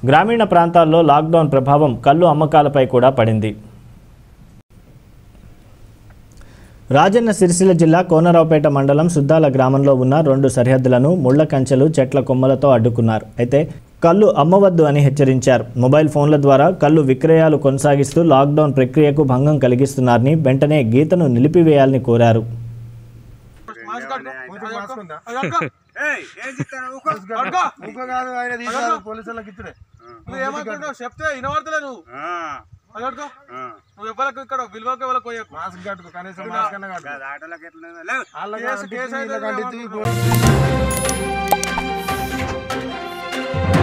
గ్రామీణ ప్రాంతాల్లో లాక్డౌన్ ప్రభావం కళ్ళు అమ్మకాలపై కూడా పడింది రాజన్న సిరిసిల్ల జిల్లా కోనరావుపేట మండలం సుద్దాల గ్రామంలో ఉన్న రెండు సరిహద్దులను ముళ్ల కంచెలు చెట్ల కొమ్మలతో అడ్డుకున్నారు అయితే కళ్ళు అమ్మవద్దు అని హెచ్చరించారు మొబైల్ ఫోన్ల ద్వారా కళ్ళు విక్రయాలు కొనసాగిస్తూ లాక్డౌన్ ప్రక్రియకు భంగం కలిగిస్తున్నారని వెంటనే గీతను నిలిపివేయాలని కోరారు నువ్వు ఏమంటున్నావు చెప్తే వినబడతలే నువ్వు అది కట్టుకో నువ్వు ఎవరికి ఇక్కడ విలువకి ఎవరికి పోయకు మాస్క్ కట్టుకో కనీసం మాస్క్ అన్న కట్టుకో వాళ్ళకి కేసు కేసు అయితే కంటించి ఏమంటున్నావు?